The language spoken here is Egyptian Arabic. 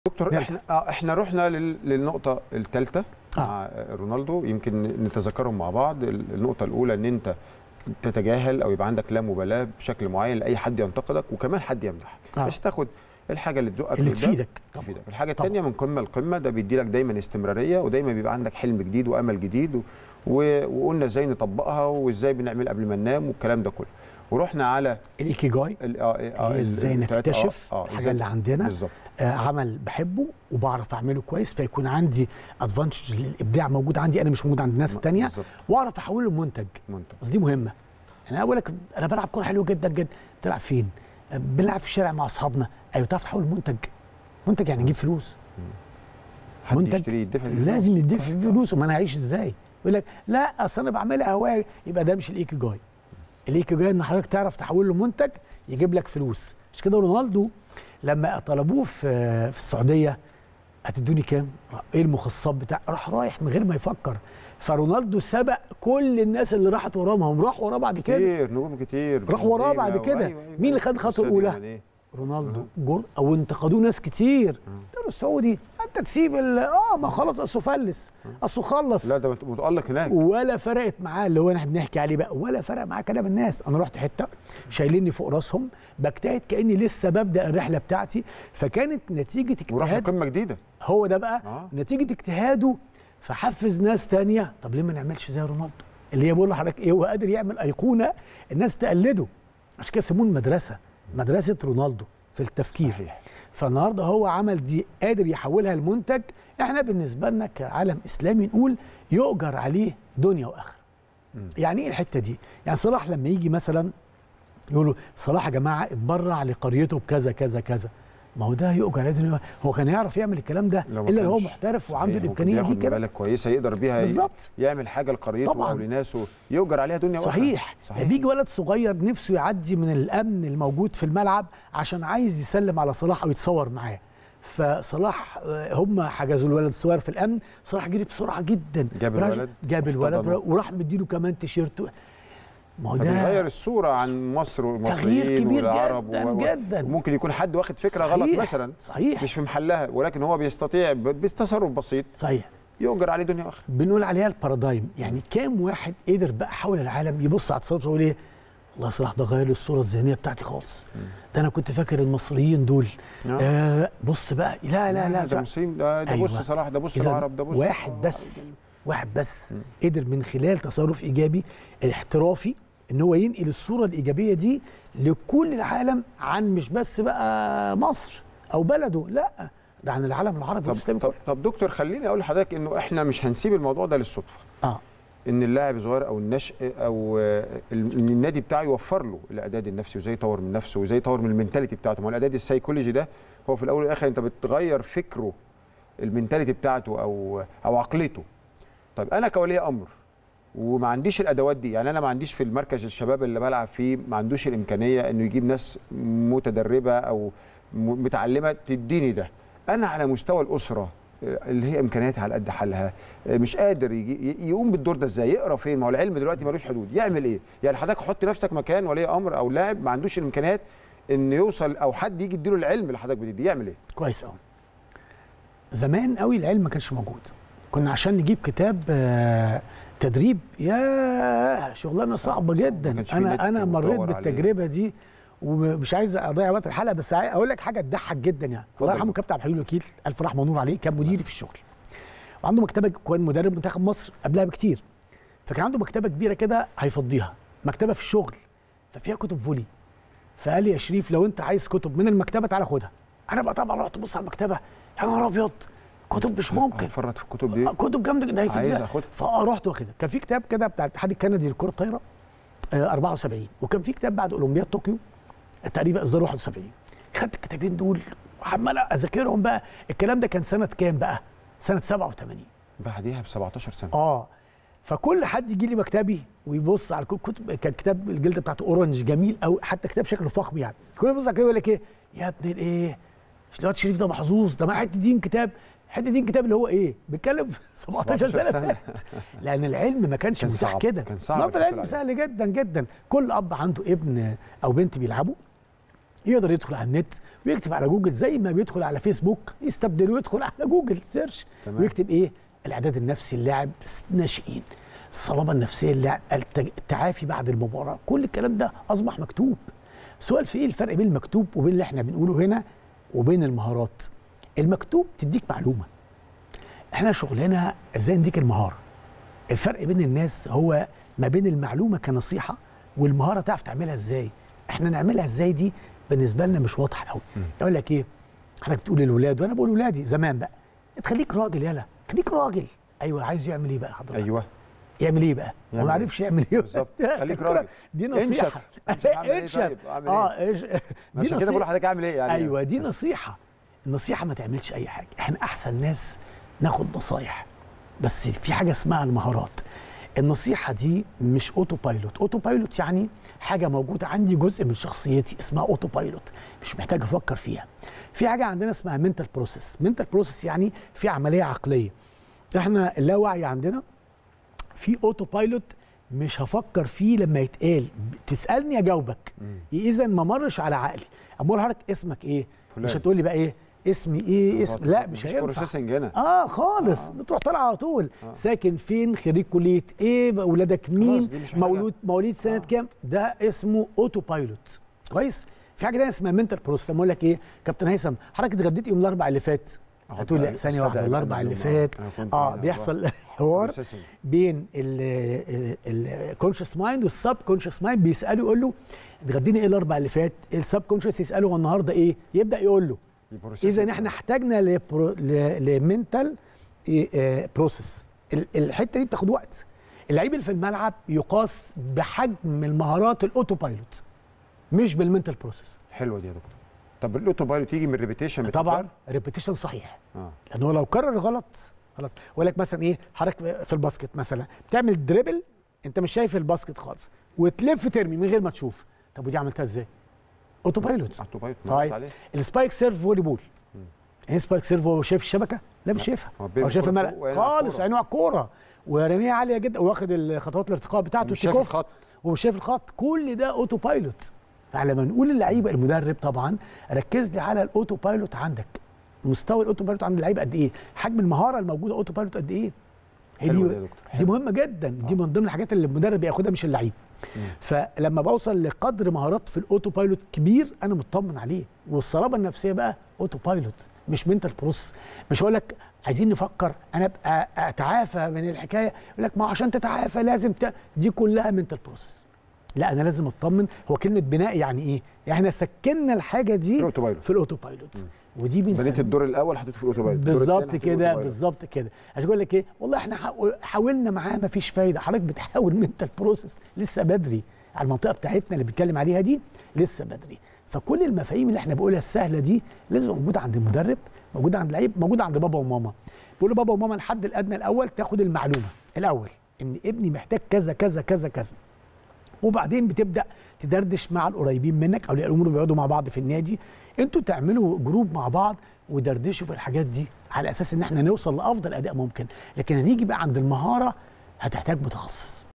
دكتور نرجع. احنا آه احنا رحنا لل- للنقطه الثالثه آه. مع رونالدو يمكن نتذكرهم مع بعض ال- النقطه الاولى ان انت تتجاهل او يبقى عندك لا مبالاه بشكل معين لاي حد ينتقدك وكمان حد يمدحك آه. بس تاخد الحاجه اللي تزقك اللي لقدام، تفيدك طبعا. تفيدك الحاجه طبعا. الثانيه من قمه لقمه ده بيدي لك دايما استمراريه ودايما بيبقى عندك حلم جديد وامل جديد و... و... وقلنا ازاي نطبقها وازاي بنعمل قبل ما ننام والكلام ده كله ورحنا على الايكيجاي ال... آه آه هي ازاي التلاتة- آه، نكتشف آه، الحاجه إزاي- اللي عندنا بالظبط آه عمل بحبه وبعرف اعمله كويس فيكون عندي ادفانتج للابداع موجود عندي انا مش موجود عند الناس الثانيه بالظبط واعرف احوله لمنتج منتج بس دي مهمه انا اقول لك انا بلعب كوره حلو جدا جدا تلعب فين آه، بنلعب في الشارع مع اصحابنا ايوه تعرف تحول منتج منتج يعني يجيب فلوس حد منتج يشتري يدفع فيه لازم فلوس. يدفع فيه فلوس امال انا هعيش ازاي يقول لك لا اصل انا بعملها هوايه يبقى ده مش الايكي جاي الايكي جاي ان حضرتك تعرف تحول له منتج يجيب لك فلوس مش كده رونالدو لما طلبوه في في السعوديه هتدوني كام؟ ايه المخصصات بتاع راح رايح من غير ما يفكر فرونالدو سبق كل الناس اللي راحت وراه ما هم راحوا وراه بعد كده كتير نجوم كتير راح وراه بنزيما بعد و- كده. أيوة، أيوة، مين اللي خد الخطوة أستاذ الأولى؟ ماني. رونالدو جول او انتقدوه ناس كتير قالوا السعودي انت تسيب ال- اه ما خلاص اصله فلس اصله خلص لا ده متألق هناك ولا فرقت معاه اللي هو احنا بنحكي عليه بقى ولا فرق معاه كلام الناس انا رحت حته شايليني فوق راسهم بجتهد كاني لسه ببدا الرحله بتاعتي فكانت نتيجه وراح اجتهاد قمه جديده هو ده بقى آه. نتيجه اجتهاده فحفز ناس تانية طب ليه ما نعملش زي رونالدو اللي هي بقول لحضرتك ايه هو قادر يعمل ايقونه الناس تقلده عشان كده يسموه المدرسه مدرسه رونالدو في التفكير صحيح فالنهارده هو عمل دي قادر يحولها لمنتج احنا بالنسبه لنا كعالم اسلامي نقول يؤجر عليه دنيا واخره يعني ايه الحته دي يعني صلاح لما يجي مثلا يقولوا صلاح يا جماعه اتبرع لقريته بكذا كذا كذا ما هو ده يؤجر عليه دنيا هو كان يعرف يعمل الكلام ده لو ما الا لو هو كانش- محترف وعنده صحيح، ممكن الامكانيه ياخد دي كده مبالغ كويسه يقدر بيها ي- بالظبط. يعمل حاجه لقريته طبعاً. او لناسه يؤجر عليها دنيا وآخرة. صحيح. صحيح بيجي ولد صغير نفسه يعدي من الامن الموجود في الملعب عشان عايز يسلم على صلاح او يتصور معاه فصلاح آه، هم حجزوا الولد الصغير في الامن صلاح جري بسرعه جدا جاب راح- الولد جاب الولد واحتضنه. وراح مديله كمان تيشيرت ما هو بيغير ده الصوره عن مصر تغيير والمصريين كبير والعرب جدا و- و- جدا. وممكن يكون حد واخد فكره صحيح. غلط مثلا صحيح مش في محلها ولكن هو بيستطيع ب- بتصرف بسيط صحيح يؤجر عليه دنيا واخره بنقول عليها البارادايم يعني كام واحد قدر بقى حول العالم يبص على التصرف ويقول ايه والله صلاح ده غير لي الصوره الذهنيه بتاعتي خالص ده انا كنت فاكر المصريين دول آه. آه بص بقى لا لا لا ده فع- مسلم ده, ده أيوة. بص صلاح ده بص إذا العرب ده بص واحد بس واحد بس قدر من خلال تصرف ايجابي احترافي ان هو ينقل الصوره الايجابيه دي لكل العالم عن مش بس بقى مصر او بلده لا ده عن العالم العربي طب, والاسلامي طب, كله طب دكتور خليني اقول لحضرتك انه احنا مش هنسيب الموضوع ده للصدفه اه ان اللاعب الصغير او النشء او آه، ال- إن النادي بتاعه يوفر له الاعداد النفسي وازاي يطور من نفسه وازاي يطور من المنتاليتي بتاعته ما هو الاعداد السيكولوجي ده هو في الاول والاخر انت بتغير فكره المنتاليتي بتاعته او او عقليته طيب انا كولي امر وما عنديش الادوات دي يعني انا ما عنديش في المركز الشباب اللي بلعب فيه ما عندوش الامكانيه انه يجيب ناس متدربه او م- متعلمه تديني ده انا على مستوى الاسره آه، اللي هي امكانياتها على قد حالها آه، مش قادر يجي ي- يقوم بالدور ده ازاي يقرا فين ما هو العلم دلوقتي ملوش حدود يعمل ايه يعني حضرتك حط نفسك مكان ولي امر او لاعب ما عندوش الامكانيات انه يوصل او حد يجي يديله العلم اللي حضرتك بتديه يعمل ايه كويس قوي زمان قوي العلم ما كانش موجود كنا عشان نجيب كتاب آه، تدريب يا شغلانه صعبه جدا كانش في نت انا انا مريت وتدور عليه. بالتجربه دي ومش عايز اضيع وقت الحلقه بس عاي- اقول لك حاجه تضحك جدا يعني الله يرحمه كابتن عبد الحليم الوكيل الف رحمه ونور عليه كان مديري في الشغل وعنده مكتبه كان مدرب منتخب مصر قبلها بكتير فكان عنده مكتبه كبيره كده هيفضيها مكتبه في الشغل ففيها كتب فولي فقال لي يا شريف لو انت عايز كتب من المكتبه تعالى خدها انا بقى طبعا رحت ابص على المكتبه يا نهار ابيض كتب مش ممكن هتفرط في الكتب دي كتب جامده جدا هي في عايز ازاي؟ اخدها. فرحت واخدها كان في كتاب كده بتاع الاتحاد الكندي لكره الطايره آه 74 وكان في كتاب بعد اولمبياد طوكيو آه، تقريبا اصدار 71 خدت الكتابين دول وعمال اذاكرهم بقى الكلام ده كان سنه كام بقى؟ سنه 87 بعديها ب 17 سنه اه فكل حد يجي لي مكتبي ويبص على الكتب كان كتاب الجلده بتاعته اورنج جميل قوي حتى كتاب شكله فخم يعني كل يبص على كده يقول لك ايه يا ابن الايه الواد شريف ده محظوظ ده معاه حته دين كتاب حته دين كتاب اللي هو ايه بيتكلم في 17 سنه 17 سنة. فاتت لان العلم ما كانش كان متاح صعب، كده كان صعب النهارده الحصول العلم عليه. سهل جدا جدا كل اب عنده ابن او بنت بيلعبوا يقدر يدخل على النت ويكتب على جوجل زي ما بيدخل على فيسبوك يستبدل ويدخل على جوجل سيرش تمام. ويكتب ايه الاعداد النفسي اللاعب ناشئين الصلابه النفسيه اللاعب التج- التعافي بعد المباراه كل الكلام ده اصبح مكتوب سؤال في ايه الفرق بين المكتوب وبين اللي احنا بنقوله هنا وبين المهارات المكتوب تديك معلومه احنا شغلنا ازاي نديك المهاره الفرق بين الناس هو ما بين المعلومه كنصيحه والمهاره تعرف تعملها ازاي احنا نعملها ازاي دي بالنسبه لنا مش واضحه قوي يقول لك ايه حضرتك بتقول للولاد وانا بقول لاولادي زمان بقى تخليك راجل يلا خليك راجل ايوه عايز يعمل ايه بقى حضرتك ايوه يعمل ايه بقى هو يعمل ما إيه؟ عرفش يعمل ايه بالظبط. خليك خليك راجل. دي نصيحه انشف. انشف أعمل إيه انشف طيب؟ أعمل إيه؟ اه إيش دي عشان كده بقول نصيحة. لحضرتك اعمل ايه يعني ايوه دي نصيحه النصيحه ما تعملش اي حاجه احنا احسن ناس ناخد نصايح بس في حاجه اسمها المهارات النصيحه دي مش اوتو بايلوت اوتو بايلوت يعني حاجه موجوده عندي جزء من شخصيتي اسمها اوتو بايلوت مش محتاج افكر فيها في حاجه عندنا اسمها منتال بروسيس منتال بروسيس يعني في عمليه عقليه احنا اللاوعي عندنا في اوتو بايلوت مش هفكر فيه لما يتقال تسالني اجاوبك اذا ما مرش على عقلي اما اقول لحضرتك اسمك ايه فلان. مش هتقول لي بقى ايه اسمي ايه اسم لا مش هينفع بروسيسنج هنا اه خالص بتروح طالع على طول ساكن فين خريج كليه ايه اولادك مين دي مش محتاجة. مولود مواليد سنه كام ده اسمه اوتو بايلوت كويس في حاجه تانية اسمها منتال بروسيس لما اقول لك ايه كابتن هيثم حضرتك اتغديت يوم الاربعاء اللي فات أهو هتقول بقى لي ثانيه واحده استدعي بقى الاربعاء اللي المعلومة. فات أنا كنت اه هنا بيحصل حوار Processing. بين الكونشس مايند والسب كونشس مايند بيسالوا يقول له اتغدينا ايه الاربع اللي فات السب كونشس يساله هو النهارده ايه يبدا يقول له يبروسيسنج. اذا احنا احتاجنا لمنتال بروسيس الحته دي بتاخد وقت اللعيب اللي في الملعب يقاس بحجم المهارات الاوتو بايلوت مش بالمنتال بروسيس حلوه دي يا دكتور طب الاوتو بايلوت يجي من الريبيتيشن طبعا ريبيتيشن صحيح اه لان هو لو كرر غلط خلاص يقول لك مثلا ايه حضرتك في الباسكت مثلا بتعمل دريبل انت مش شايف الباسكت خالص وتلف ترمي من غير ما تشوف طب ودي عملتها ازاي؟ اوتو بايلوت اوتو بايلوت طيب مربوط عليه. السبايك سيرف فولي بول ايه سبايك سيرف هو شايف الشبكه؟ لا مش شايفها هو بيرمي هو شايف الكرة الملعب فوق وعينه على خالص الكورة. عينه على الكوره ورميه عاليه جدا واخد الخطوات الارتقاء بتاعته ومش شايف التيك أوف، الخط. ومش شايف الخط كل ده اوتو بايلوت فلما نقول اللعيبه المدرب طبعا ركز لي على الاوتو بايلوت عندك مستوى الاوتو بايلوت عند اللعيبه قد ايه حجم المهاره الموجوده اوتو بايلوت قد ايه هي حلو دي ده يا دكتور، دي حلو. مهمه جدا دي من ضمن الحاجات اللي المدرب بياخدها مش اللعيب فلما بوصل لقدر مهارات في الاوتو بايلوت كبير انا مطمن عليه والصلابه النفسيه بقى اوتو بايلوت مش منتال بروسس مش هقول لك عايزين نفكر انا ابقى اتعافى من الحكايه يقول لك ما هو عشان تتعافى لازم ت... دي كلها منتال بروسس لا انا لازم اطمن هو كلمه بناء يعني ايه يعني احنا سكننا الحاجه دي الأوتو بايلوت. في الاوتو بايلوت ودي بنيت بنسميها الدور الاول حطيته في الاوتو بايلوت الدور بالظبط التاني حطيته في كده الأوتو بايلوت. بالظبط كده عشان اقول لك ايه والله احنا حاول- حاولنا معاه مفيش فايده حضرتك بتحاول منتال بروسس لسه بدري على المنطقه بتاعتنا اللي بنتكلم عليها دي لسه بدري فكل المفاهيم اللي احنا بنقولها السهله دي لازم موجوده عند المدرب موجوده عند اللعيب موجوده عند بابا وماما بيقولوا بابا وماما الحد الادنى الاول تاخد المعلومه الاول ان ابني محتاج كذا كذا كذا كذا وبعدين بتبدا تدردش مع القريبين منك اولياء الامور بيقعدوا مع بعض في النادي انتوا تعملوا جروب مع بعض ودردشوا في الحاجات دي على اساس ان احنا نوصل لافضل اداء ممكن لكن هنيجي بقى عند المهاره هتحتاج متخصص